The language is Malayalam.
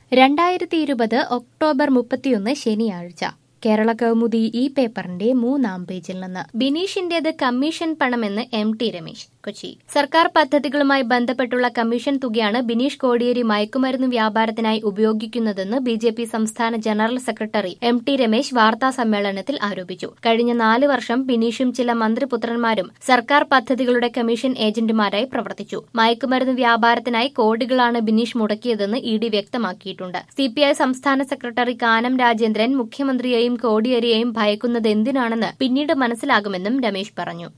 രണ്ടായിരത്തി ഇരുപത് ഒക്ടോബർ മുപ്പത്തിയൊന്ന് ശനിയാഴ്ച കേരള കൗമുദി ഈ പേപ്പറിന്റെ മൂന്നാം പേജിൽ നിന്ന് ബിനീഷിന്റേത് കമ്മീഷൻ പണമെന്ന് എം ടി രമേശ് കൊച്ചി സർക്കാർ പദ്ധതികളുമായി ബന്ധപ്പെട്ടുള്ള കമ്മീഷൻ തുകയാണ് ബിനീഷ് കോടിയേരി മയക്കുമരുന്ന് വ്യാപാരത്തിനായി ഉപയോഗിക്കുന്നതെന്ന് ബി ജെ പി സംസ്ഥാന general secretary M T Ramesh വാർത്താ സമ്മേളനത്തിൽ ആരോപിച്ചു കഴിഞ്ഞ നാല് വർഷം ബിനീഷും ചില മന്ത്രിപുത്രന്മാരും സർക്കാർ പദ്ധതികളുടെ കമ്മീഷൻ ഏജന്റുമാരായി പ്രവർത്തിച്ചു മയക്കുമരുന്ന് വ്യാപാരത്തിനായി കോടികളാണ് ബിനീഷ് മുടക്കിയതെന്ന് ഇ ഡി വ്യക്തമാക്കിയിട്ടുണ്ട് സിപിഐ സംസ്ഥാന സെക്രട്ടറി കാനം രാജേന്ദ്രൻ മുഖ്യമന്ത്രിയെയും കോടിയേരിയെയും ഭയക്കുന്നത് എന്തിനാണെന്ന് പിന്നീട് മനസ്സിലാകുമെന്നും രമേശ് പറഞ്ഞു